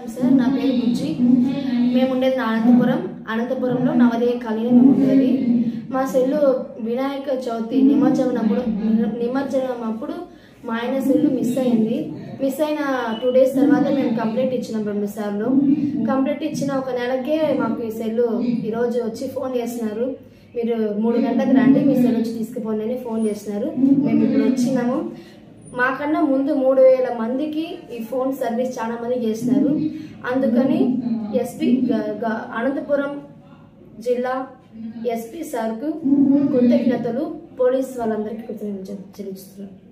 sir నా పేరు బుజ్జి మేము ఉండేది అనంతపురం అనంతపురంలో నవోదయ కాలనీ మేము ఉండేది మా సెల్లు వినాయక చవితి నిమజ్జనం అప్పుడు నిమజ్జనం అప్పుడు మా ఆయన సెల్లు మిస్ అయింది మిస్ అయిన టూ డేస్ తర్వాత మేము కంప్లైంట్ ఇచ్చినాం రెండు సార్లు కంప్లైంట్ ఇచ్చిన ఒక నెలకే మాకు ఈ సెల్లు ఈరోజు వచ్చి ఫోన్ చేస్తున్నారు మీరు మూడు గంటలకు రండి మీ సెల్ వచ్చి తీసుకుపోండి అని ఫోన్ చేసినారు మేము ఇప్పుడు వచ్చినాము మాకన్నా ముందు మూడు వేల మందికి ఈ ఫోన్ సర్వీస్ చాలా మంది చేసినారు అందుకని ఎస్పీ అనంతపురం జిల్లా ఎస్పీ సార్కు కృతజ్ఞతలు పోలీస్ వాళ్ళందరికీ కృతజ్ఞతలు చెల్లిస్తున్నాను